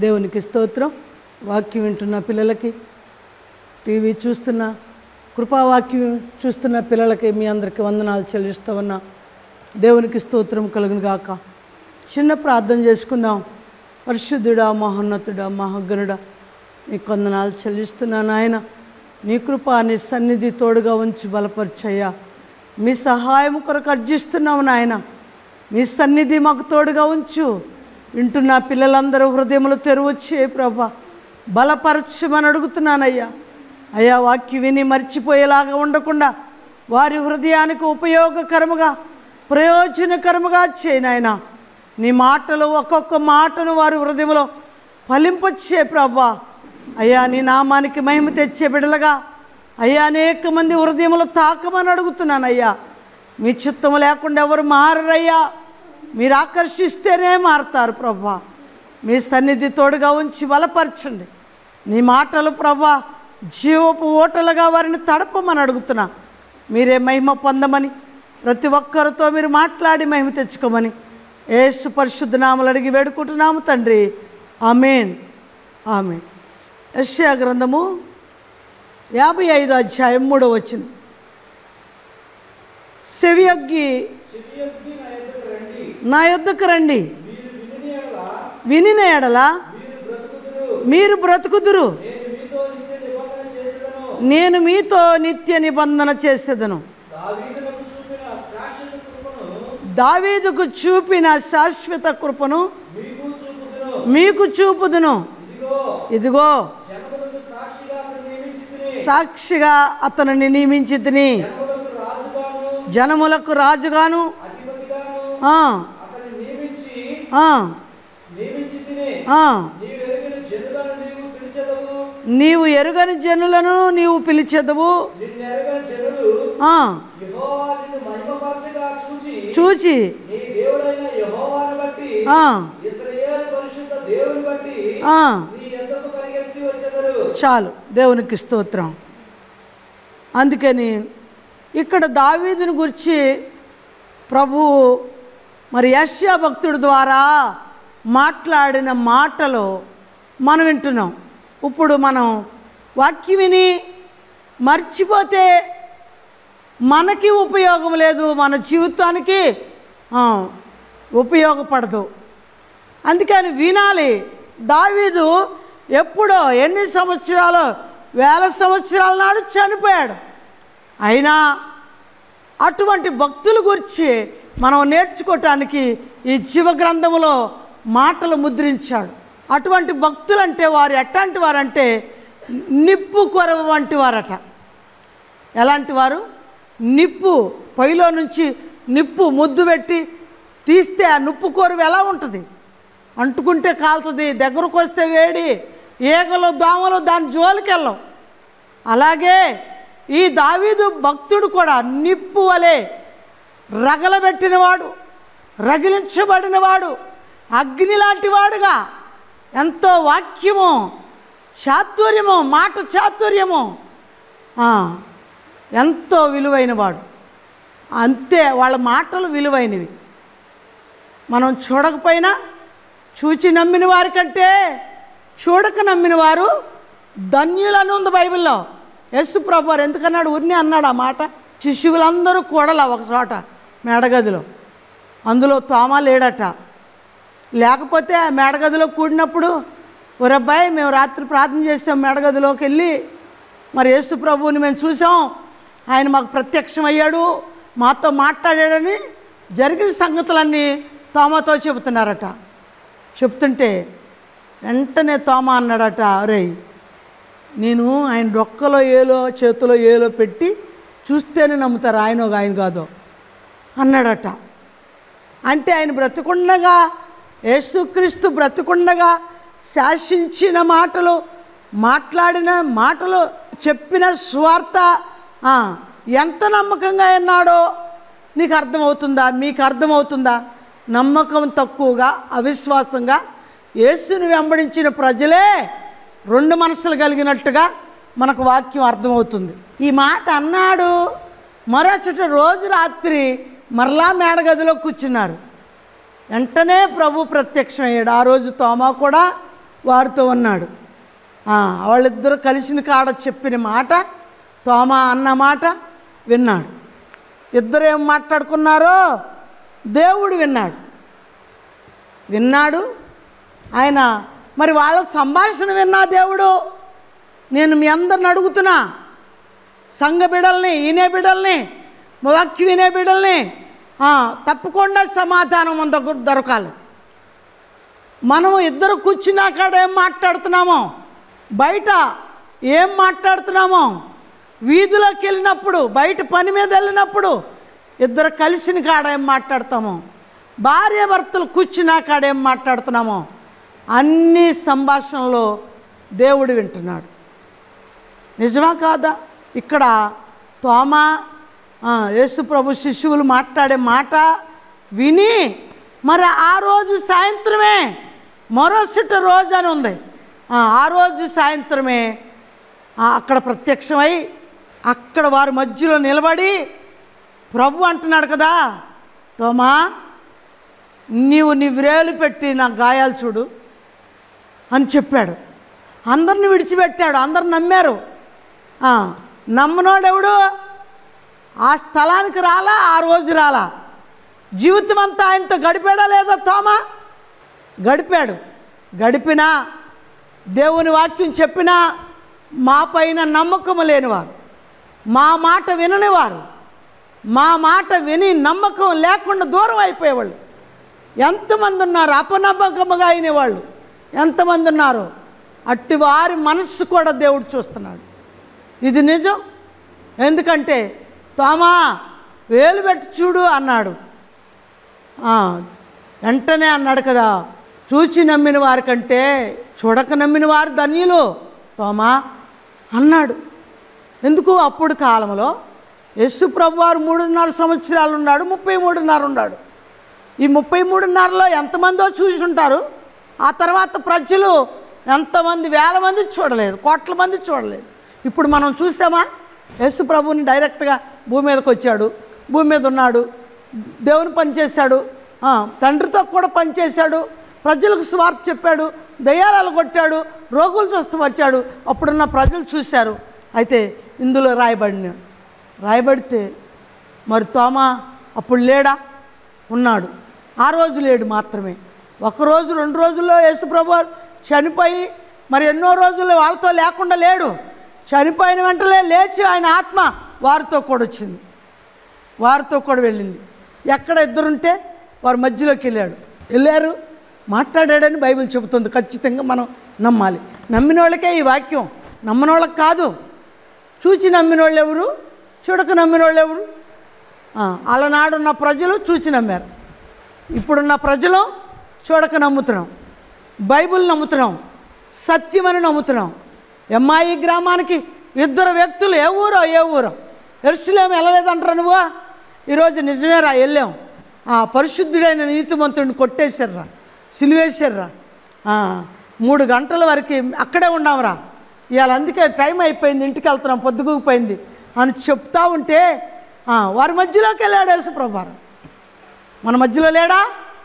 దేవునికి స్తోత్రం వాక్యం వింటున్న పిల్లలకి టీవీ చూస్తున్న కృపావాక్యం చూస్తున్న పిల్లలకి మీ అందరికీ వందనాలు చెల్లిస్తూ ఉన్నా దేవునికి స్తోత్రం కలుగును గాక చిన్న ప్రార్థన చేసుకుందాం పరిశుద్ధుడా మహోన్నతుడా మహాగణుడా నీ కొందనాలు చెల్లిస్తున్నాను ఆయన నీ కృప నీ సన్నిధి తోడుగా ఉంచి బలపరిచయ్యా మీ సహాయం కొరకు అర్జిస్తున్నాము నాయన మీ సన్నిధి మాకు తోడుగా ఉంచు వింటున్న పిల్లలందరూ హృదయములు తెరవచ్చే ప్రభా బలపరచమని అడుగుతున్నానయ్యా అయ్యా వాక్య విని మర్చిపోయేలాగా ఉండకుండా వారి హృదయానికి ఉపయోగకరముగా ప్రయోజనకరముగా చేయనాయనా నీ మాటలు ఒక్కొక్క మాటను వారి హృదయంలో ఫలింపచ్చే ప్రభా అయ్యా నీ నామానికి మహిమ తెచ్చే బిడలుగా అయ్యా అనేక మంది హృదయములు తాకమని అడుగుతున్నాను అయ్యా మీ చిత్తము లేకుండా ఎవరు మారరయ్యా మీరు ఆకర్షిస్తేనే మారతారు ప్రభా మీ సన్నిధి తోడుగా ఉంచి బలపరచండి నీ మాటలు ప్రభా జీవపు ఓటలుగా వారిని తడపమని అడుగుతున్నా మీరే మహిమ పొందమని ప్రతి ఒక్కరితో మీరు మాట్లాడి మహిమ తెచ్చుకోమని ఏసు పరిశుద్ధ నామలు అడిగి వేడుకుంటున్నాము తండ్రి ఆమెన్ ఆమెన్ యెషయా గ్రంథము యాభై ఐదు అధ్యాయం మూడో వచ్చింది సెవియగ్గి చెవియొగ్గి నా యొద్దకు రండి నా యొద్దకు రండి మీరు వినిన యెడల వినిన ఎడల మీరు బ్రతుకుదురు మీరు బ్రతుకుదురు నేను మీతో నిత్య నిబంధన నేను మీతో నిత్య నిబంధన చేసేదను చేసేదను దావీదునకు చూపిన శాశ్వత కృపను దావీదుకు చూపిన శాశ్వత కృపను మీకు చూపుదును మీకు చూపుదును ఇదిగో ఇదిగో జనములకు సాక్షిగా అతను నియమించితిని సాక్షిగా అతనిని నియమించి తిని జనములకు రాజుగాను జనములకు రాజుగాను అధిపతిగాను ఆ, అతన్ని నియమించి ఆ, నియమించి తిని ఆ, నీవెరిగిన జనులను నీవు పిలిచెదవు నీవు ఎరుగని జనులను నీవు పిలిచెదవు నిన్నెరగని జనులు ఆ, యెహోవా నిన్ను మహిమపరచగా చూచి చూచి నీ దేవుడైన యెహోవాను బట్టి ఆ, ఇశ్రాయేలు పరిశుద్ధ దేవుని బట్టి ఆ, నీ ఎంతకు పరిగెత్తి వచ్చెదరు చాలు దేవునికి స్తోత్రం అందుకని ఇక్కడ దావీదుని గురించి ప్రభువు మరి యశ్యా భక్తుడి ద్వారా మాట్లాడిన మాటలు మనం వింటున్నాం ఇప్పుడు మనం వాక్యం విని మర్చిపోతే మనకి ఉపయోగం లేదు మన జీవితానికి ఆ, ఉపయోగపడదు అందుకని వినాలి దావీదు ఎప్పుడో ఎన్ని సంవత్సరాలు వేల సంవత్సరాల నాడు చనిపోయాడు అయినా అటువంటి భక్తుల గురించి మనం నేర్చుకోవటానికి ఈ జీవ గ్రంథములో మాటలు ముద్రించాడు అటువంటి భక్తులంటే వారు ఎట్లాంటి వారంటే నిప్పు కొరవ వంటి వారట ఎలాంటి వారు నిప్పు పొయ్యిలో నుంచి నిప్పు ముద్దు పెట్టి తీస్తే ఆ నిప్పు కొరువు ఎలా ఉంటుంది అంటుకుంటే కాలుతుంది దగ్గరకు వస్తే వేడి ఈగలు దోమలు దాని జోలికి వెళ్ళం అలాగే ఈ దావీదు భక్తుడు కూడా నిప్పు వలె రగలబెట్టినవాడు రగిలించబడినవాడు అగ్ని లాంటి వాడుగా ఎంతో వాక్యము చాతుర్యము మాట చాతుర్యము ఆ, ఎంతో విలువైనవాడు అంతే వాళ్ళ మాటలు విలువైనవి మనం చూడకపోయినా చూచి నమ్మిన వారి కంటే చూడక నమ్మిన వారు ధన్యులని ఉంది బైబిల్లో యేసు ప్రభు వారు ఎందుకన్నాడు ఉన్ని అన్నాడు ఆ మాట శిష్యులందరూ కూడలా ఒక చోట మేడగదిలో అందులో తోమ లేడట లేకపోతే ఆ మేడగదిలో కూడినప్పుడు ఒరబ్బాయి మేము రాత్రి ప్రార్థన చేసాం మేడగదిలోకి వెళ్ళి మరి యేసు ప్రభువుని మేము చూసాం ఆయన మాకు ప్రత్యక్షం అయ్యాడు మాతో మాట్లాడాడని జరిగిన సంగతులన్నీ తోమతో చెబుతున్నారట చెప్తుంటే వెంటనే తోమ అన్నాడట రే నేను ఆయన డొక్కలో ఏలో చేతిలో ఏలో పెట్టి చూస్తేనే నమ్ముతారు ఆయన ఒక ఆయన కాదు అన్నాడట అంటే ఆయన బ్రతికుండగా యేసుక్రీస్తు బ్రతికుండగా శాసించిన మాటలు మాట్లాడిన మాటలు చెప్పిన స్వార్థ ఆ, ఎంత నమ్మకంగా విన్నాడో నీకు అర్థమవుతుందా మీకు అర్థమవుతుందా నమ్మకం తక్కువగా అవిశ్వాసంగా యేసుని వెంబడించిన ప్రజలే రెండు మనసులు కలిగినట్టుగా మనకు వాక్యం అర్థమవుతుంది ఈ మాట అన్నాడు మరొచ్చట రోజు రాత్రి మరలా మేడగదిలో కూర్చున్నారు వెంటనే ప్రభు ప్రత్యక్షమయ్యాడు ఆ రోజు తోమా కూడా వారితో ఉన్నాడు ఆ, వాళ్ళిద్దరూ కలిసిన కాడ చెప్పిన మాట తోమా అన్న మాట విన్నాడు ఇద్దరు ఏం మాట్లాడుకున్నారో దేవుడు విన్నాడు విన్నాడు ఆయన మరి వాళ్ళ సంభాషణ విన్నా దేవుడు నేను మీ అందరిని అడుగుతున్నా సంఘ బిడల్ని ఈనే బిడల్ని వాక్య వినే బిడల్ని ఆ, తప్పకుండా సమాధానం మన దగ్గర దొరకాలి మనము ఇద్దరు కూర్చున్నా కాడ ఏం మాట్లాడుతున్నామో బయట ఏం మాట్లాడుతున్నామో వీధిలోకి వెళ్ళినప్పుడు బయట పని మీద వెళ్ళినప్పుడు ఇద్దరు కలిసిన కాడ ఏం మాట్లాడతామో భార్య భర్తలు కూర్చున్నా కాడ ఏం మాట్లాడుతున్నామో అన్ని సంభాషణలో దేవుడు వింటున్నాడు నిజమా కాదా ఇక్కడ తోమా ఆ, యేసు ప్రభు శిష్యువులు మాట్లాడే మాట విని మరి ఆ రోజు సాయంత్రమే మరోసటి రోజు అని ఉంది ఆ, ఆ రోజు సాయంత్రమే ఆ, అక్కడ ప్రత్యక్షమై అక్కడ వారి మధ్యలో నిలబడి ప్రభు అంటున్నాడు కదా తోమా నీవు నీ వ్రేలు పెట్టి నా గాయాలు చూడు అని చెప్పాడు అందరిని విడిచిపెట్టాడు అందరు నమ్మారు ఆ, నమ్మనోడెవడు ఆ స్థలానికి రాలా ఆ రోజు రాలా జీవితం అంతా ఆయనతో గడిపాడా లేదా తోమా గడిపాడు గడిపినా దేవుని వాక్యం చెప్పినా మా పైన నమ్మకము లేనివారు మా మాట విననివారు మా మాట విని నమ్మకం లేకుండా దూరం అయిపోయేవాళ్ళు ఎంతమంది ఉన్నారు అపనమ్మకముగా అయిన వాళ్ళు ఎంతమంది ఉన్నారు అట్టి వారి మనస్సు కూడా దేవుడు చూస్తున్నాడు ఇది నిజం ఎందుకంటే తోమా వేలు పెట్టి చూడు అన్నాడు ఆ, వెంటనే అన్నాడు కదా చూచి నమ్మిన వారి కంటే చూడక నమ్మిన వారు ధన్యులు తోమా అన్నాడు ఎందుకు అప్పుడు కాలంలో యేసు ప్రభు వారు మూడున్నర సంవత్సరాలు ఉన్నాడు ముప్పై మూడున్నర ఉన్నాడు ఈ ముప్పై మూడున్నరలో ఎంతమందో చూసి ఉంటారు ఆ తర్వాత ప్రజలు ఎంతమంది వేల మంది చూడలేదు కోట్ల మంది చూడలేదు ఇప్పుడు మనం చూసామా యేసు ప్రభుని డైరెక్ట్గా భూమి మీదకి వచ్చాడు భూమి మీద ఉన్నాడు దేవుని పని చేశాడు ఆ, తండ్రితో కూడా పనిచేశాడు ప్రజలకు స్వార్థ చెప్పాడు దయ్యాలు కొట్టాడు రోగులు స్వస్థపరిచాడు అప్పుడున్న ప్రజలు చూశారు అయితే ఇందులో రాయబడిన రాయబడితే మరి తోమా అప్పుడు లేడా ఉన్నాడు ఆ రోజు లేడు మాత్రమే ఒక రోజు రెండు రోజుల్లో యేసుప్రభు వారు చనిపోయి మరి ఎన్నో రోజులు వాళ్ళతో లేకుండా లేడు చనిపోయిన వెంటనే లేచి ఆయన ఆత్మ వారితో కూడా వచ్చింది వారితో కూడా వెళ్ళింది ఎక్కడ ఇద్దరుంటే వారి మధ్యలోకి వెళ్ళాడు వెళ్ళారు మాట్లాడాడని బైబిల్ చెబుతుంది ఖచ్చితంగా మనం నమ్మాలి నమ్మిన వాళ్ళకే ఈ వాక్యం నమ్మని వాళ్ళకి కాదు చూచి నమ్మిన వాళ్ళు ఎవరు చూడక నమ్మిన వాళ్ళు ఎవరు ఆ, అలనాడున్న ప్రజలు చూచి నమ్మారు ఇప్పుడున్న ప్రజలు చూడక నమ్ముతున్నాం బైబిల్ నమ్ముతున్నాం సత్యమని నమ్ముతున్నాం ఎమ్మాయి గ్రామానికి ఇద్దరు వ్యక్తులు ఏ ఊరో ఏ ఊరో ఎరుసలేం వెళ్ళలేదంటారా నువ్వు ఈరోజు నిజమేరా వెళ్ళాం ఆ పరిశుద్ధుడైన నీతిమంతుడిని కొట్టేశారా సిలివేశారా ఆ, మూడు గంటల వరకు అక్కడే ఉన్నాంరా ఇవాళ అందుకే టైం అయిపోయింది ఇంటికి వెళ్తున్నాం పొద్దుగుపోయింది అని చెప్తా ఉంటే ఆ, వారి మధ్యలోకి వెళ్ళాడు యేసుప్రభారం మన మధ్యలో లేడా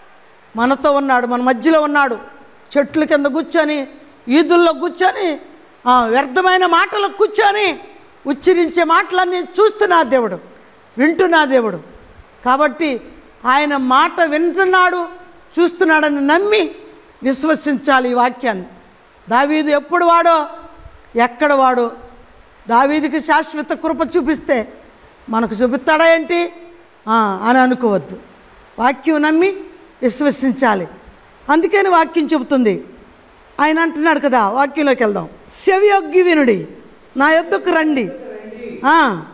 మనతో ఉన్నాడు మన మధ్యలో ఉన్నాడు చెట్ల కింద కూర్చొని ఈదుల్లో కూర్చొని ఆ, వ్యర్థమైన మాటలకు కూర్చొని ఉచ్చరించే మాటలన్నీ చూస్తున్నా దేవుడు వింటున్నా దేవుడు కాబట్టి ఆయన మాట వింటున్నాడు చూస్తున్నాడని నమ్మి విశ్వసించాలి ఈ వాక్యాన్ని దావీదు ఎప్పుడు వాడో ఎక్కడ వాడో దావీదికి శాశ్వత కృప చూపిస్తే మనకు చూపిస్తాడా ఏంటి ఆ, అని అనుకోవద్దు వాక్యం నమ్మి విశ్వసించాలి అందుకని వాక్యం చెబుతుంది ఆయన అంటున్నాడు కదా వాక్యంలోకి వెళ్దాం చెవియొగ్గి వినుడి నా యొద్దకు రండి ఆ,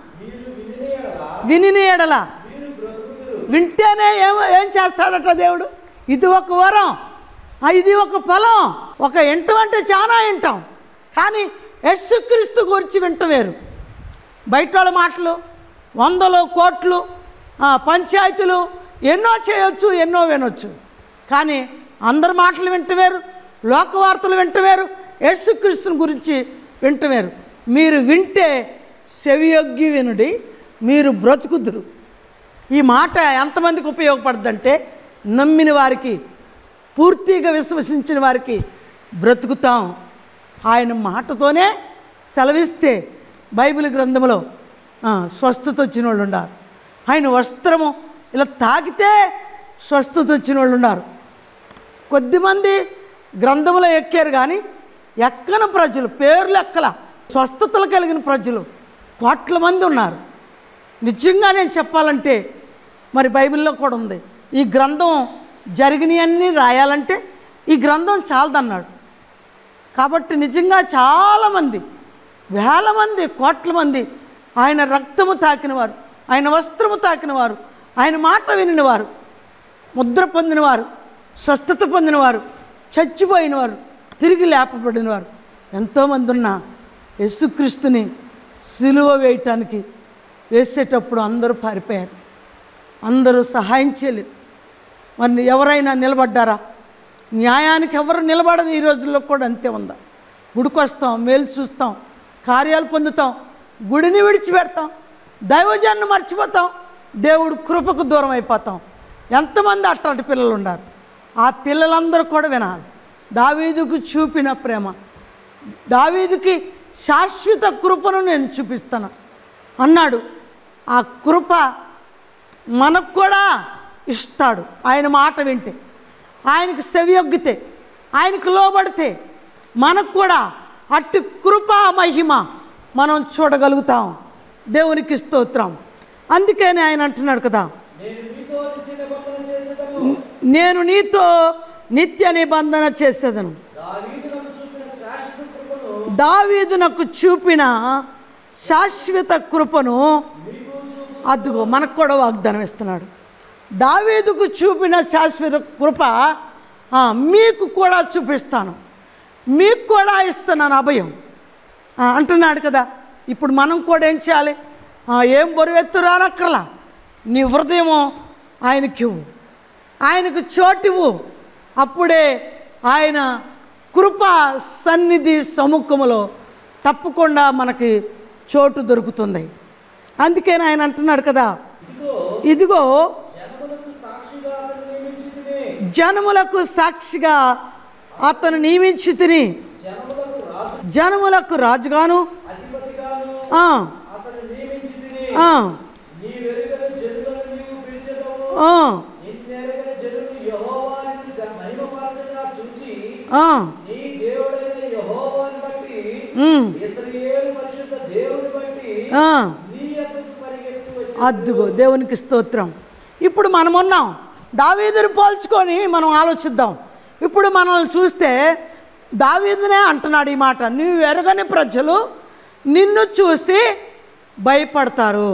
వినిని ఎడల వింటేనే ఏం ఏం చేస్తాడట దేవుడు ఇది ఒక వరం ఆ, ఇది ఒక ఫలం ఒక ఇంటం అంటే చాలా వింటాం కానీ యస్సుక్రీస్తు గురించి వింట వేరు బయట వాళ్ళ మాటలు వందలు కోట్లు ఆ, పంచాయతీలు ఎన్నో చేయొచ్చు ఎన్నో వినొచ్చు కానీ అందరి మాటలు వింటవేరు లోక వార్తలు వింటవేరు యేసుక్రీస్తుని గురించి వింటవేరు మీరు వింటే చెవియొగ్గి వినుడి మీరు బ్రతుకుదురు ఈ మాట ఎంతమందికి ఉపయోగపడుతుందంటే నమ్మిన వారికి పూర్తిగా విశ్వసించిన వారికి బ్రతుకుతాం ఆయన మాటతోనే సెలవిస్తే బైబిల్ గ్రంథంలో ఆ, స్వస్థత వచ్చిన వాళ్ళు ఉన్నారు ఆయన వస్త్రము ఇలా తాకితే స్వస్థత వచ్చిన వాళ్ళు ఉన్నారు కొద్దిమంది గ్రంథంలో ఎక్కారు కానీ ఎక్కని ప్రజలు పేర్లు ఎక్కల స్వస్థతలు కలిగిన ప్రజలు కోట్ల మంది ఉన్నారు నిజంగా నేను చెప్పాలంటే మరి బైబిల్లో కూడా ఉంది ఈ గ్రంథం జరిగినవన్నీ రాయాలంటే ఈ గ్రంథం చాలదన్నాడు కాబట్టి నిజంగా చాలామంది వేల మంది కోట్ల మంది ఆయన రక్తము తాకినవారు ఆయన వస్త్రము తాకినవారు ఆయన మాట వినినవారు ముద్ర పొందినవారు స్వస్థత పొందినవారు చచ్చిపోయినవారు తిరిగి లేపబడినవారు ఎంతోమంది ఉన్న యేసుక్రీస్తుని సిలువ వేయటానికి వేసేటప్పుడు అందరూ పారిపోయారు అందరూ సహాయం చేయలేదు మరి ఎవరైనా నిలబడ్డారా న్యాయానికి ఎవరు నిలబడదు ఈ రోజుల్లో కూడా అంతే ఉందా గుడికి వస్తాం మేలు చూస్తాం కార్యాలు పొందుతాం గుడిని విడిచిపెడతాం దైవజాన్ని మర్చిపోతాం దేవుడు కృపకు దూరం అయిపోతాం ఎంతమంది అట్లాంటి పిల్లలు ఉన్నారు ఆ పిల్లలందరూ కూడా వినాలి దావీదుకు చూపిన ప్రేమ దావీదుకి శాశ్వత కృపను నేను చూపిస్తాను అన్నాడు ఆ కృప మనకు కూడా ఇస్తాడు ఆయన మాట వింటే ఆయనకు సెవియొగ్గితే ఆయనకు లోబడితే మనకు కూడా అట్టి కృపా మహిమ మనం చూడగలుగుతాం దేవునికి స్తోత్రం అందుకని ఆయన అంటున్నాడు కదా నేను మీతో నిత్య నిబంధన చేసేదను నేను నీతో నిత్య నిబంధన చేసేదను దావీదు నాకు చూపిన శాశ్వత కృపను దావీదు నాకు చూపిన శాశ్వత కృపను మీకు చూపు అదుగో మనకు కూడా వాగ్దానం ఇస్తున్నాడు దావీదుకు చూపిన శాశ్వత కృప ఆ, మీకు కూడా చూపిస్తాను మీకు కూడా ఇస్తున్నాను అభయం ఆ, అంటున్నాడు కదా ఇప్పుడు మనం కూడా ఏం చేయాలి ఆ, ఏం బరువెత్తు రానక్కర్లా నీ హృదయము ఆయనకివ్వు ఆయనకు చోటివ్వు అప్పుడే ఆయన కృప సన్నిధి సముఖములో తప్పకుండా మనకి చోటు దొరుకుతుంది అందుకని ఆయన అంటున్నాడు కదా ఇదిగో ఇదిగో జనములకు సాక్షిగా అతను నియమించి జనములకు సాక్షిగా అతను నియమించి తిని జనములకు రాజు జనములకు రాజుగాను అధిపతిగాను ఆ, అతను నియమించి తిని ఆ, నీ వెలుగని జనులను నీవు పిలిచెదవు ఆ, నిన్నెరగని జనులు యెహోవా నిన్ను గ- మహిమపరచగా చూచి ఆ, నీ దేవుడైన యెహోవాని బట్టి ఉమ్, ఇశ్రాయేలు పరిశుద్ధ దేవుని బట్టి ఆ. నీ యొక్కకు పరిగెత్తి వచ్చి అద్దుగో దేవునికి స్తోత్రం ఇప్పుడు మనం ఉన్నాం దావీదుని పోల్చుకొని మనం ఆలోచిద్దాం ఇప్పుడు మనల్ని చూస్తే దావీదునే అంటున్నాడు ఈ మాట నువ్వు ఎరగని ప్రజలు నిన్ను చూసి భయపడతారు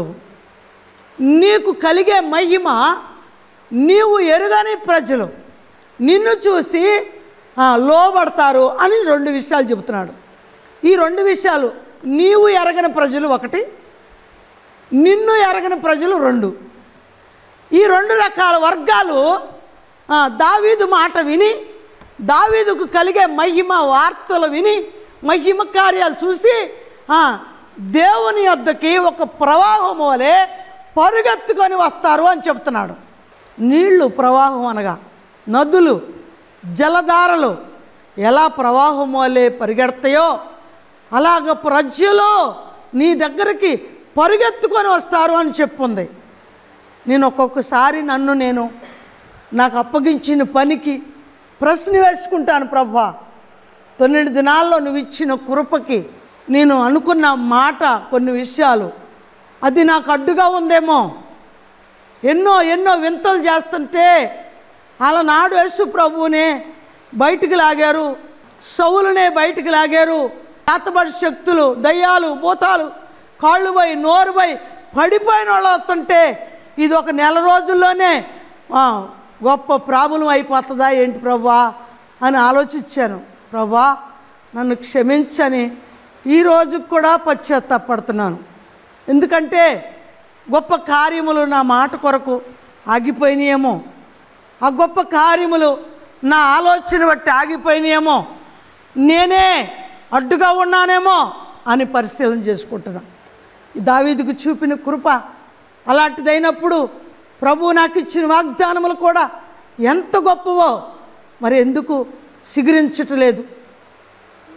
నీకు కలిగే మహిమ నీవు ఎరుగని ప్రజలు నిన్ను చూసి ఆ, లోబడతారు అని రెండు విషయాలు చెబుతున్నాడు ఈ రెండు విషయాలు నీవు ఎరగని ప్రజలు ఒకటి నిన్ను ఎరగని ప్రజలు రెండు ఈ రెండు రకాల వర్గాలు ఆ, దావీదు మాట విని దావీదుకు కలిగే మహిమ వార్తలు విని మహిమ కార్యాలు చూసి ఆ, దేవుని యొద్దకి ఒక ప్రవాహం వలె పరుగెత్తుకొని వస్తారు అని చెప్తున్నాడు నీళ్లు ప్రవాహం అనగా నదులు జలధారలు ఎలా ప్రవాహం వలె పరిగెడతాయో అలాగ ప్రజలు నీ దగ్గరికి పరుగెత్తుకొని వస్తారు అని చెప్పుంది నేను ఒక్కొక్కసారి నన్ను నేను నాకు అప్పగించిన పనికి ప్రశ్న వేసుకుంటాను ప్రభా తొమ్మిది దినాల్లో నువ్వు ఇచ్చిన కృపకి నేను అనుకున్న మాట కొన్ని విషయాలు అది నాకు అడ్డుగా ఉందేమో ఎన్నో ఎన్నో వింతలు చేస్తుంటే అలనాడు యేసు ప్రభువునే బయటికి లాగారు సౌలునే బయటికి లాగారు చేతబడి శక్తులు దయ్యాలు భూతాలు కాళ్ళు పోయి నోరు పోయి పడిపోయిన వాళ్ళు వస్తుంటే ఇది ఒక నెల రోజుల్లోనే ఆ, గొప్ప ప్రాబ్లం అయిపోతుందా ఏంటి ప్రభా అని ఆలోచించాను ప్రభా నన్ను క్షమించని ఈ రోజుకి కూడా పశ్చాత్తాపడుతున్నాను ఎందుకంటే గొప్ప కార్యములు నా మాట కొరకు ఆగిపోయినాయేమో ఆ గొప్ప కార్యములు నా ఆలోచన బట్టి ఆగిపోయినాయేమో నేనే అడ్డుగా ఉన్నానేమో అని పరిశీలన చేసుకుంటున్నా ఈ దావీదుకు చూపిన కృప అలాంటిదైనప్పుడు ప్రభు నాకు ఇచ్చిన వాగ్దానములు కూడా ఎంత గొప్పవో మరి ఎందుకు సిగురించటలేదు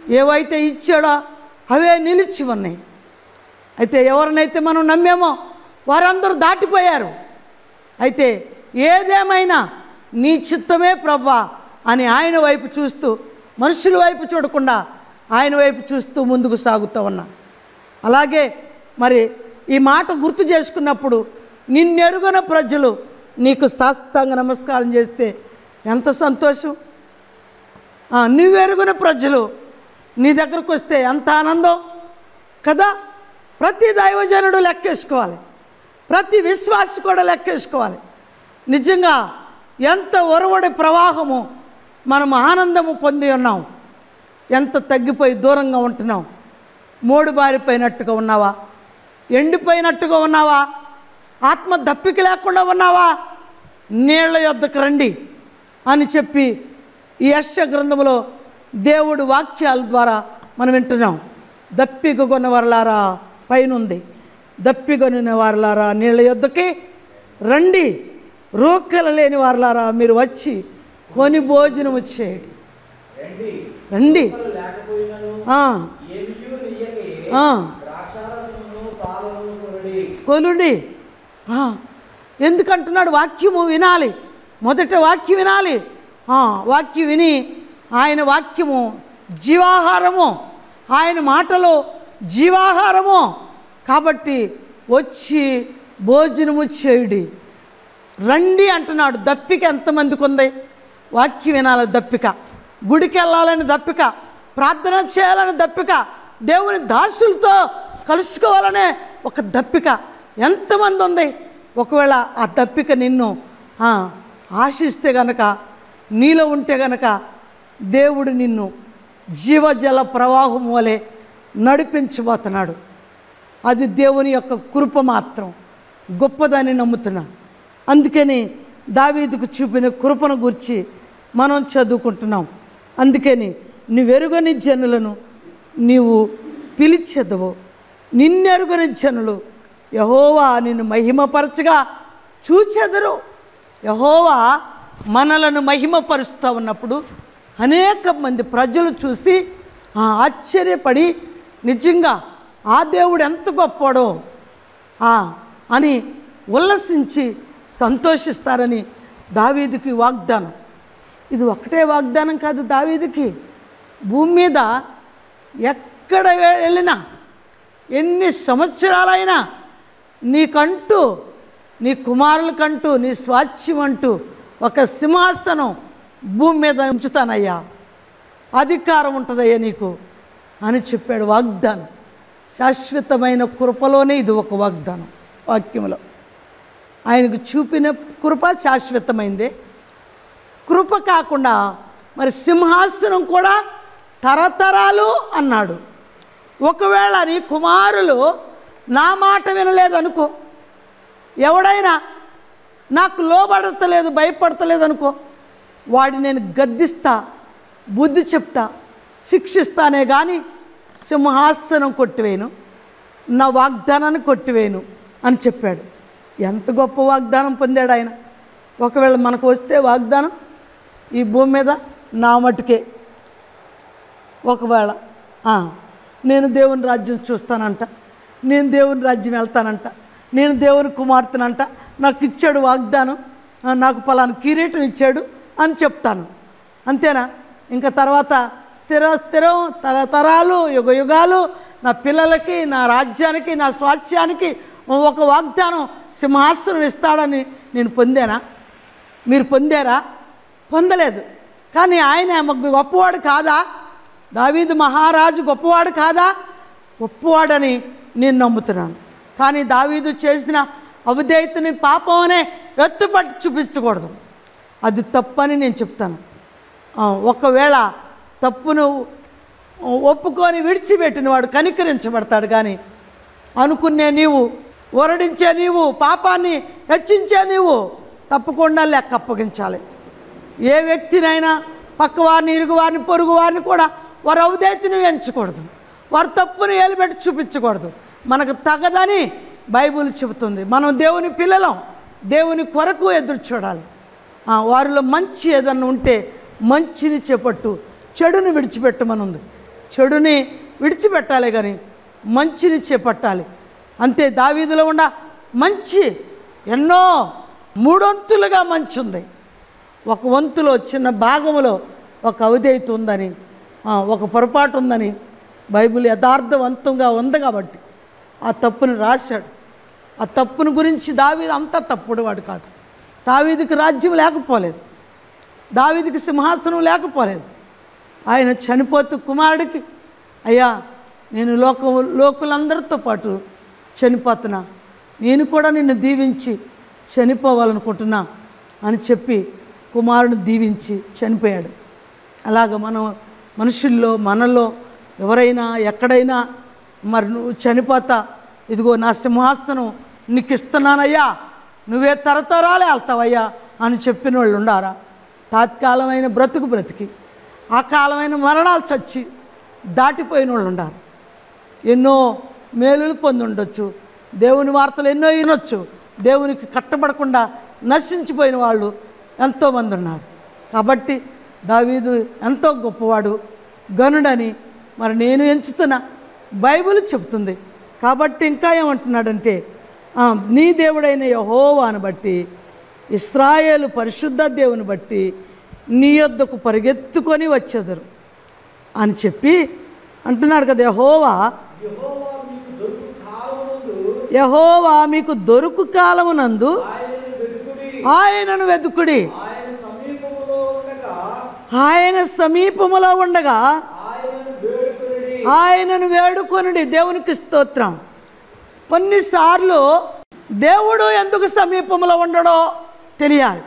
ఏవైతే ఇచ్చాడో అవే నిలిచి ఉన్నాయి అయితే ఎవరినైతే మనం నమ్మామో వారందరూ దాటిపోయారు అయితే ఏదేమైనా నీ చిత్తమే ప్రభా అని ఆయన వైపు చూస్తూ మనుషుల వైపు చూడకుండా ఆయన వైపు చూస్తూ ముందుకు సాగుతూ ఉన్నా అలాగే మరి ఈ మాట గుర్తు చేసుకున్నప్పుడు నిన్నెరుగన ప్రజలు నీకు శాస్త్రంగా నమస్కారం చేస్తే ఎంత సంతోషం ఆ, నువ్వెరుగున ప్రజలు నీ దగ్గరకు వస్తే ఎంత ఆనందం కదా ప్రతి దైవజనుడు లెక్కేసుకోవాలి ప్రతి విశ్వాసి కూడా లెక్కేసుకోవాలి నిజంగా ఎంత ఒరవడి ప్రవాహము మనం ఆనందము పొంది ఉన్నాం ఎంత తగ్గిపోయి దూరంగా ఉంటున్నాం మూడు బారిపోయినట్టుగా ఉన్నావా ఎండిపోయినట్టుగా ఉన్నావా ఆత్మ దప్పిక లేకుండా ఉన్నావా నీళ్ల యొద్దకు రండి అని చెప్పి ఈ యశ గ్రంథంలో దేవుడు వాక్యాల ద్వారా మనం వింటున్నాం దప్పిక కొన్న వారలారా పైనుంది దప్పికొనిన వారలారా నీళ్ళ యొద్దకి రండి రోకలు లేని వారలారా మీరు వచ్చి కొని భోజనం చేయండి రండి రండి కుక్కలు లేకపోయినను ఆ, ఏమియూ నీయకే ఆ, ద్రాక్షారసమును పాలను కొనుడి కొనుడి ఆ, ఎందుకంటున్నాడు వాక్యము వినాలి మొదట వాక్యం వినాలి ఆ, వాక్యం విని ఆయన వాక్యము జీవాహారము ఆయన మాటలు జీవాహారము కాబట్టి వచ్చి భోజనము చేయుడి రండి అంటున్నాడు దప్పిక ఎంతమందికి ఉంది వాక్యం వినాలి దప్పిక గుడికి వెళ్ళాలని దప్పిక ప్రార్థన చేయాలని దప్పిక దేవుని దాసులతో కలుసుకోవాలనే ఒక దప్పిక ఎంతమంది ఉంది ఒకవేళ ఆ దప్పిక నిన్ను ఆ, ఆశిస్తే గనక నీలో ఉంటే గనక దేవుడు నిన్ను జీవజల ప్రవాహం వలె నడిపించబోతున్నాడు అది దేవుని యొక్క కృప మాత్రం గొప్పదని నమ్ముతున్నా అందుకని దావీదుకు చూపిన కృపను గురించి మనం చదువుకుంటున్నాం అందుకని నువ్వెరుగని జనులను నీవు పిలిచెదవు నిన్నెరుగని జనులు యహోవా నిన్ను మహిమపరచగా చూచెదరు యహోవా మనలను మహిమపరుస్తూ ఉన్నప్పుడు అనేక మంది ప్రజలు చూసి ఆ, ఆశ్చర్యపడి నిజంగా ఆ దేవుడు ఎంత గొప్పోడో ఆ, అని ఉల్లసించి సంతోషిస్తారని దావీదుకి వాగ్దానం ఇది ఒకటే వాగ్దానం కాదు దావీదుకి భూమి మీద ఎక్కడ వె- వెళ్ళినా ఎన్ని సంవత్సరాలైనా నీకంటూ నీ కుమారులకంటూ నీ స్వాస్థ్యం అంటూ ఒక సింహాసనం భూమి మీద ఉంచుతానయ్యా అధికారం ఉంటుందయ్యా నీకు అని చెప్పాడు వాగ్దానం శాశ్వతమైన కృపలోనే ఇది ఒక వాగ్దానం వాక్యంలో ఆయనకు చూపిన కృప శాశ్వతమైందే కృప కాకుండా మరి సింహాసనం కూడా తరతరాలు అన్నాడు ఒకవేళ నీ కుమారులు నా మాట వినలేదనుకో ఎవడైనా నాకు లోబడతలేదు భయపడతలేదు అనుకో వాడిని నేను గద్దిస్తా బుద్ధి చెప్తా శిక్షిస్తానే కానీ సింహాసనం కొట్టివేను నా వాగ్దానాన్ని కొట్టివేను అని చెప్పాడు ఎంత గొప్ప వాగ్దానం పొందాడు ఆయన ఒకవేళ మనకు వస్తే వాగ్దానం ఈ భూమి మీద నా మటుకే ఒకవేళ ఆ, నేను దేవుని రాజ్యం చూస్తానంట నేను దేవుని రాజ్యం వెళ్తానంట నేను దేవుని కుమార్తెనంట నాకు ఇచ్చాడు వాగ్దానం ఆ, నాకు పలానా కిరీటం ఇచ్చాడు అని చెప్తాను అంతేనా ఇంకా తర్వాత స్థిర స్థిరం తరతరాలు యుగ యుగాలు నా పిల్లలకి నా రాజ్యానికి నా స్వాస్థ్యానికి ఒక వాగ్దానం సింహాసనం ఇస్తాడని నేను పొందానా మీరు పొందారా పొందలేదు కానీ ఆయన మాకు గొప్పవాడు కాదా దావీదు మహారాజు గొప్పవాడు కాదా గొప్పవాడని నేను నమ్ముతున్నాను కానీ దావీదు చేసిన అవిధేయతని పాపం అనే ఎత్తుపట్టి చూపించకూడదు అది తప్పని నేను చెప్తాను ఆ, ఒకవేళ తప్పును ఒప్పుకొని విడిచిపెట్టిన వాడు కనికరించబడతాడు కానీ అనుకునే నీవు ఒరడించే నీవు పాపాన్ని హెచ్చించే నీవు తప్పకుండా లెక్క అప్పగించాలి ఏ వ్యక్తినైనా పక్కవారిని ఇరుగువారిని పొరుగు వారిని కూడా వారు ఔదేతిని ఎంచకూడదు వారి తప్పుని ఏలుబెట్టి చూపించకూడదు మనకు తగదని బైబిల్ చెబుతుంది మనం దేవుని పిల్లలం దేవుని కొరకు ఎదురు చూడాలి ఆ, వారిలో మంచి ఏదన్నా ఉంటే మంచిని చేపట్టు చెడుని విడిచిపెట్టమనుంది చెడుని విడిచిపెట్టాలి కానీ మంచిని చేపట్టాలి అంతే దావీదులో ఉన్న మంచి ఎన్నో మూడొంతులుగా మంచి ఉంది ఒక వంతులో చిన్న భాగములో ఒక అవిధేయత ఉందని ఆ, ఒక పొరపాటు ఉందని బైబిల్ యథార్థవంతంగా ఉంది కాబట్టి ఆ తప్పుని రాశాడు ఆ తప్పుని గురించి దావీదు అంతా తప్పుడు వాడు కాదు దావీదుకి రాజ్యం లేకపోలేదు దావీదుకి సింహాసనం లేకపోలేదు ఆయన చనిపోతూ కుమారుడికి అయ్యా నేను లోక లోకులందరితో పాటు చనిపోతున్నా నేను కూడా నిన్ను దీవించి చనిపోవాలనుకుంటున్నా అని చెప్పి కుమారుని దీవించి చనిపోయాడు అలాగ మనం మనుషుల్లో మనలో ఎవరైనా ఎక్కడైనా మరి నువ్వు చనిపోతా ఇదిగో నా సింహాసనం నీకు ఇస్తున్నానయ్యా నువ్వే తరతరాలే వెళ్తావయ్యా అని చెప్పిన వాళ్ళు ఉండారా తాత్కాలమైన బ్రతుకు బ్రతికి ఆ కాలమైన మరణాలు చచ్చి దాటిపోయిన వాళ్ళు ఉండారు ఎన్నో మేలులు పొంది ఉండొచ్చు దేవుని వార్తలు ఎన్నో వినొచ్చు దేవునికి కట్టబడకుండా నశించిపోయిన వాళ్ళు ఎంతోమంది ఉన్నారు కాబట్టి దావీదు ఎంతో గొప్పవాడు గనుడని మరి నేను ఎంచుతున్న బైబిల్ చెప్తుంది కాబట్టి ఇంకా ఏమంటున్నాడంటే ఆ, నీ దేవుడైన యహోవాను బట్టి ఇస్రాయేలు పరిశుద్ధ దేవుని బట్టి నీ యొద్దకు పరిగెత్తుకొని వచ్చేదరు అని చెప్పి అంటున్నాడు కదా యహోవా యెహోవా మీకు దొరుకు కాలమునందు యహోవా మీకు దొరుకు కాలమునందు ఆయనను వెతుకుడి ఆయనను వెతుకుడి ఆయన సమీపములో ఉండగా ఆయన సమీపములో ఉండగా ఆయనను వేడుకొనుడి ఆయనను వేడుకొనుడి దేవునికి స్తోత్రం కొన్నిసార్లు దేవుడు ఎందుకు సమీపంలో ఉండడో తెలియాలి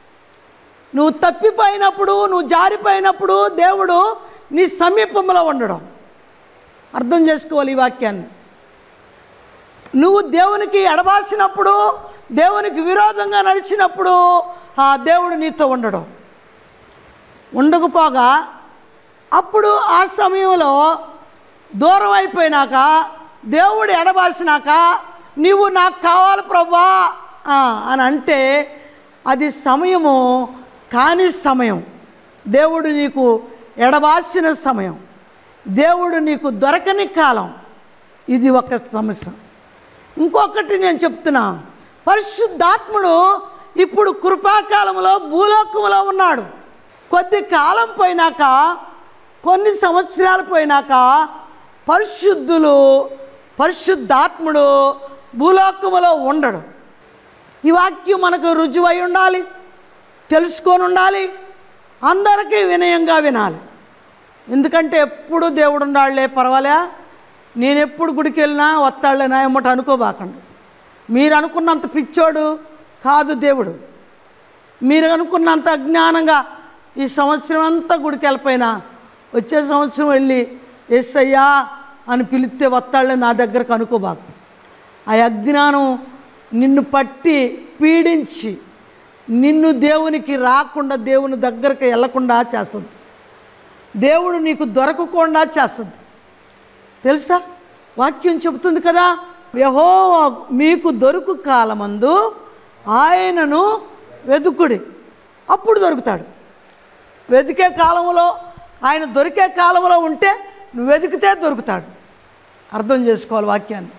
నువ్వు తప్పిపోయినప్పుడు నువ్వు జారిపోయినప్పుడు దేవుడు నీ సమీపంలో ఉండడం అర్థం చేసుకోవాలి ఈ వాక్యాన్ని నువ్వు దేవునికి ఎడబాసినప్పుడు దేవునికి విరోధంగా నడిచినప్పుడు ఆ దేవుడు నీతో ఉండడం ఉండకపోగా అప్పుడు ఆ సమయంలో దూరం అయిపోయినాక దేవుడు ఎడబాసినాక నీవు నాకు కావాలి ప్రభా ఆ, అని అంటే అది సమయము కాని సమయం దేవుడు నీకు ఎడబాసిన సమయం దేవుడు నీకు దొరకని కాలం ఇది ఒక సమస్య ఇంకొకటి నేను చెప్తున్నా పరిశుద్ధాత్ముడు ఇప్పుడు కృపాకాలంలో భూలోకంలో ఉన్నాడు కొద్ది కాలం పోయినాక కొన్ని సంవత్సరాలు పోయినాక పరిశుద్ధులు పరిశుద్ధాత్ముడు భూలోకములో ఉండడు ఈ వాక్యం మనకు రుజువై ఉండాలి తెలుసుకొని ఉండాలి అందరికీ వినయంగా వినాలి ఎందుకంటే ఎప్పుడు దేవుడు ఉండాళ్లే పర్వాలే నేను ఎప్పుడు గుడికి వెళ్ళినా వస్తాళ్లే నా ఎమ్మట అనుకోబాకండి మీరు అనుకున్నంత పిచ్చోడు కాదు దేవుడు మీరు అనుకున్నంత అజ్ఞానంగా ఈ సంవత్సరం అంతా గుడికి వెళ్ళిపోయినా వచ్చే సంవత్సరం వెళ్ళి ఎస్ అయ్యా అని పిలిస్తే వస్తాళ్లే నా దగ్గరకు అనుకోబాకు ఆ అజ్ఞానం నిన్ను పట్టి పీడించి నిన్ను దేవునికి రాకుండా దేవుని దగ్గరకు వెళ్ళకుండా చేస్తుంది దేవుడు నీకు దొరకకుండా చేస్తుంది తెలుసా వాక్యం చెబుతుంది కదా యహో మీకు దొరుకు కాలమందు ఆయనను వెతుకుడి అప్పుడు దొరుకుతాడు వెతికే కాలంలో ఆయన దొరికే కాలంలో ఉంటే నువ్వు వెతికితే దొరుకుతాడు అర్థం చేసుకోవాలి వాక్యాన్ని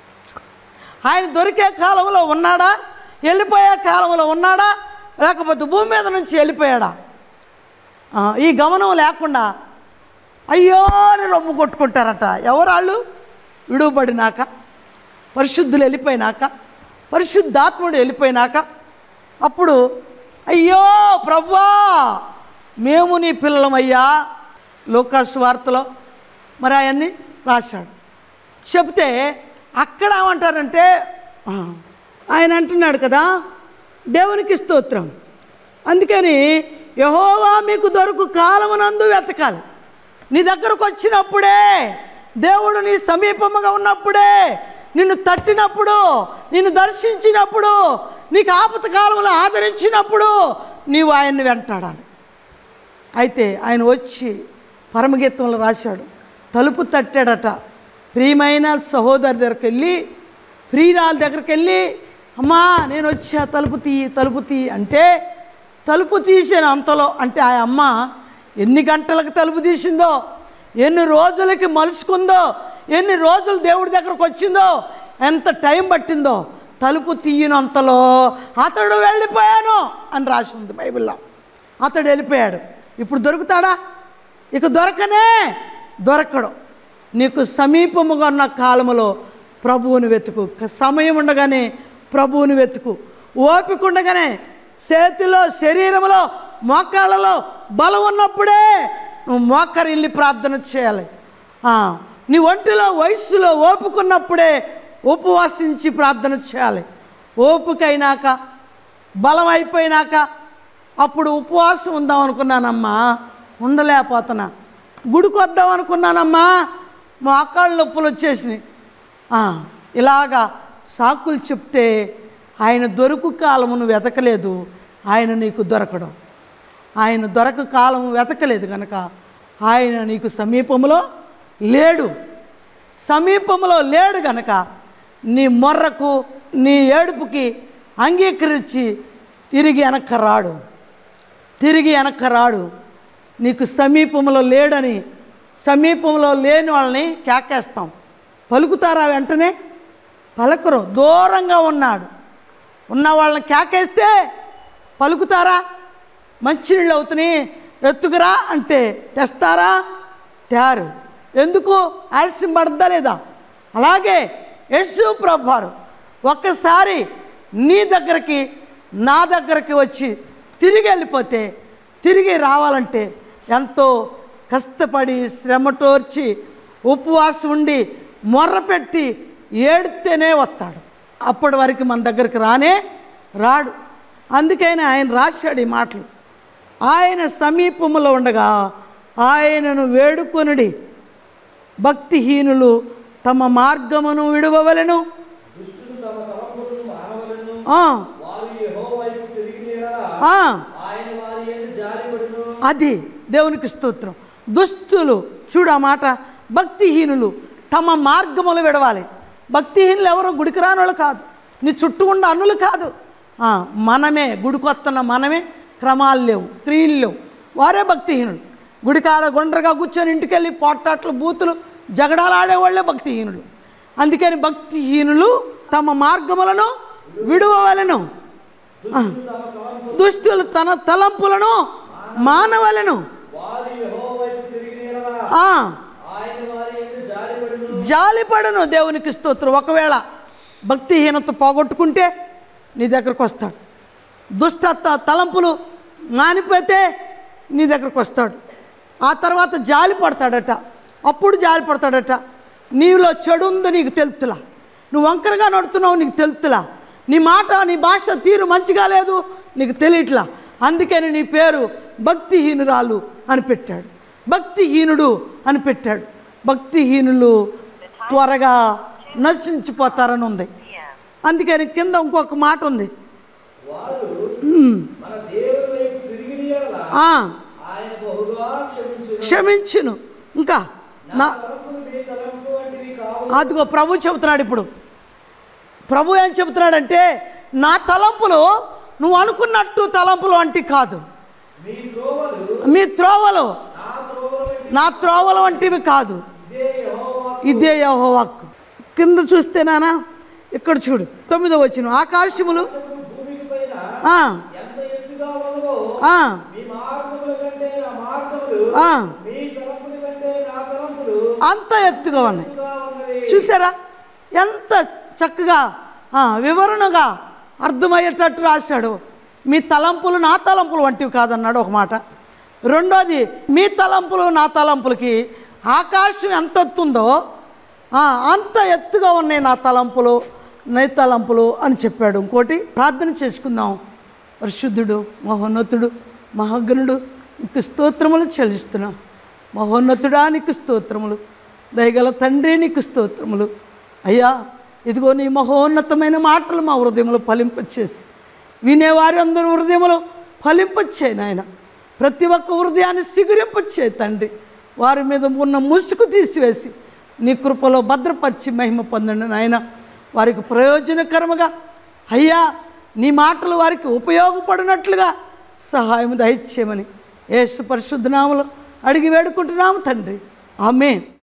ఆయన దొరికే కాలంలో ఉన్నాడా వెళ్ళిపోయే కాలంలో ఉన్నాడా లేకపోతే భూమి మీద నుంచి వెళ్ళిపోయాడా ఆ, ఈ గమనం లేకుండా అయ్యో అని రొమ్ము కొట్టుకుంటారట ఎవరాళ్ళు విడువబడినాక పరిశుద్ధులు వెళ్ళిపోయినాక పరిశుద్ధాత్ముడు వెళ్ళిపోయినాక అప్పుడు అయ్యో ప్రవ్వా మేము నీ పిల్లలమయ్యా లోకాసు వార్తలో మరి అవన్నీ రాశాడు చెప్తే అక్కడ ఏమంటారంటే ఆ, ఆయన అంటున్నాడు కదా దేవునికి స్తోత్రం అందుకని యహోవా మీకు దొరుకు కాలమునందు వెతకాలి నీ దగ్గరకు వచ్చినప్పుడే దేవుడు నీ సమీపముగా ఉన్నప్పుడే నిన్ను తట్టినప్పుడు నిన్ను దర్శించినప్పుడు నీకు ఆపత కాలంలో ఆదరించినప్పుడు నీవు ఆయన్ని వెంటాడాలి అయితే ఆయన వచ్చి పరమగీతంలో రాశాడు తలుపు తట్టాడట ప్రియమైన సహోదరి దగ్గరికి వెళ్ళి ప్రియురాల దగ్గరికి వెళ్ళి అమ్మా నేను వచ్చా తలుపు తీయి తలుపు తీయి అంటే తలుపు తీసాను అంతలో అంటే ఆ అమ్మ ఎన్ని గంటలకు తలుపు తీసిందో ఎన్ని రోజులకి మలుచుకుందో ఎన్ని రోజులు దేవుడి దగ్గరకు వచ్చిందో ఎంత టైం పట్టిందో తలుపు తీయనంతలో అతడు వెళ్ళిపోయాను అని రాసి ఉంది బైబిల్లో అతడు వెళ్ళిపోయాడు ఇప్పుడు దొరుకుతాడా ఇక దొరకనే దొరకడు నీకు సమీపముగా ఉన్న కాలములో ప్రభువుని వెతుకు క- సమయం ఉండగానే ప్రభువుని వెతుకు ఓపిక ఉండగానే చేతిలో శరీరంలో మోకాళ్ళలో బలం ఉన్నప్పుడే నువ్వు మోకరిల్లి ప్రార్థన చేయాలి ఆ, నీ ఒంటిలో వయస్సులో ఓపుకున్నప్పుడే ఉపవాసించి ప్రార్థన చేయాలి ఓపిక అయినాక బలం అయిపోయినాక అప్పుడు ఉపవాసం ఉందాం అనుకున్నానమ్మా ఉండలేకపోతున్నా గుడికి వద్దాం అనుకున్నానమ్మా మోకాళ్ళ నొప్పులు వచ్చేసినాయి ఆ, ఇలాగా సాకులు చెప్తే ఆయన దొరుకు కాలమును వెతకలేదు ఆయన నీకు దొరకడం ఆయన దొరక కాలం వెతకలేదు కనుక ఆయన నీకు సమీపంలో లేడు సమీపంలో లేడు గనక నీ మొర్రకు నీ ఏడుపుకి అంగీకరించి తిరిగి వెనక్కి రాడు తిరిగి వెనక్కి రాడు నీకు సమీపంలో లేడని సమీపంలో లేని వాళ్ళని కేకేస్తాం పలుకుతారా వెంటనే పలకరు దూరంగా ఉన్నాడు ఉన్న వాళ్ళని కేకేస్తే పలుకుతారా మంచినీళ్ళు అవుతున్నాయి ఎత్తుకురా అంటే తెస్తారా తేరు ఎందుకు ఆలస్యం పడద్దా లేదా అలాగే యేసు ప్రభువారు ఒక్కసారి నీ దగ్గరికి నా దగ్గరికి వచ్చి తిరిగి వెళ్ళిపోతే తిరిగి రావాలంటే ఎంతో కష్టపడి శ్రమటోర్చి ఉపవాసం ఉండి మొర్రపెట్టి ఏడితేనే వస్తాడు అప్పటి వరకు మన దగ్గరికి రానే రాడు అందుకని ఆయన రాశాడు ఈ మాటలు ఆయన సమీపములో ఉండగా ఆయనను వేడుకొనుడి భక్తిహీనులు తమ మార్గమును విడువవలెను దుష్టులు తమ తలంపులను మానవలను ఆ, వారు యెహోవా వైపు తిరిగి నేరలా ఆ, ఆయన వారి యందు జాలిపడును అది దేవునికి స్తోత్రం దుస్తులు చూడు ఆ మాట భక్తిహీనులు తమ మార్గములు విడవాలి భక్తిహీనులు ఎవరు గుడికి రాని వాళ్ళు కాదు నీ చుట్టూ ఉన్న అన్నులు కాదు ఆ, మనమే గుడికొస్తున్న మనమే క్రమాలు లేవు క్రియలు లేవు వారే భక్తిహీనులు గుడికాడ గుండ్రగా కూర్చొని ఇంటికి వెళ్ళి పోట్టాట్లు బూతులు జగడాలు ఆడేవాళ్ళే భక్తిహీనులు అందుకని భక్తిహీనులు తమ మార్గములను విడువవలను ఆ, దుష్టులు తన తలంపులను మానవలను వారు యెహోవా వైపు తిరిగి నేరలా ఆ, ఆయన వారి యందు జాలిపడును జాలిపడును దేవునికి స్తోత్రం ఒకవేళ భక్తిహీనత పోగొట్టుకుంటే నీ దగ్గరకు వస్తాడు దుష్టత్వ తలంపులు మానిపోతే నీ దగ్గరకు వస్తాడు ఆ తర్వాత జాలి పడతాడట అప్పుడు జాలి పడతాడట నీలో చెడు ఉందో నీకు తెలుతులా నువ్వు వంకరగా నడుతున్నావు నీకు తెలుతులా నీ మాట నీ భాష తీరు మంచిగా లేదు నీకు తెలియట్లా అందుకని నీ పేరు భక్తిహీనురాలు అని పెట్టాడు భక్తిహీనుడు అని పెట్టాడు భక్తిహీనులు త్వరగా నశించిపోతారని ఉంది అందుకని కింద ఇంకొక మాట ఉంది వారు ఉమ్, మన దేవుని వైపు తిరిగి నేరలా ఆ, ఆయన బహుగా క్షమించును క్షమించును ఇంకా నా తలంపులు మీ తలంపు వంటివి కావు అదిగో ప్రభు చెబుతున్నాడు ఇప్పుడు ప్రభు ఏం చెబుతున్నాడంటే నా తలంపులు నువ్వు అనుకున్నట్టు తలంపులు వంటి కాదు మీ త్రోవలు మీ త్రోవలు నా త్రోవల వంటి నా త్రోవలు వంటివి కాదు ఇదే యెహోవా ఇదే యెహోవాకు కింద చూస్తే నానా ఇక్కడ చూడు తొమ్మిదో వచ్చిన ఆకాశములు భూమికి పైన ఆ, ఎంత ఎత్తుగా ఉన్నదో ఆ, మీ మార్గముల కంటే నా మార్గములు ఆ, మీ తలంపుల కంటే నా తలంపులు అంత ఎత్తుగా ఉన్నాయి ఎత్తుగా ఉన్నవి చూసారా ఎంత చక్కగా ఆ, వివరణగా అర్థమయ్యేటట్టు రాశాడు మీ తలంపులు నా తలంపులు వంటివి కాదన్నాడు ఒక మాట రెండోది మీ తలంపులు నా తలంపులకి ఆకాశం ఎంత ఎత్తుందో ఆ, అంత ఎత్తుగా ఉన్నాయి నా తలంపులు నీ తలంపులు అని చెప్పాడు ఇంకోటి ప్రార్థన చేసుకుందాం పరిశుద్ధుడు మహోన్నతుడు మహాగణుడు నీకు స్తోత్రములు చెల్లిస్తున్నాం మహోన్నతుడా నీకు స్తోత్రములు దయగల తండ్రి నీకు స్తోత్రములు అయ్యా ఇదిగో నీ మహోన్నతమైన మాటలు మా హృదయంలో ఫలింపచేసి వినేవారి అందరూ హృదయములు ఫలింపచ్చే నాయన ప్రతి ఒక్క హృదయాన్ని సిగురింపచ్చే తండ్రి వారి మీద ఉన్న ముసుగు తీసివేసి నీ కృపలో భద్రపరిచి మహిమ పొందండి నాయన వారికి ప్రయోజనకరముగా అయ్యా నీ మాటలు వారికి ఉపయోగపడినట్లుగా సహాయం దయచేయమని యేసు పరిశుద్ధనామలు అడిగి వేడుకుంటున్నాము తండ్రి ఆమె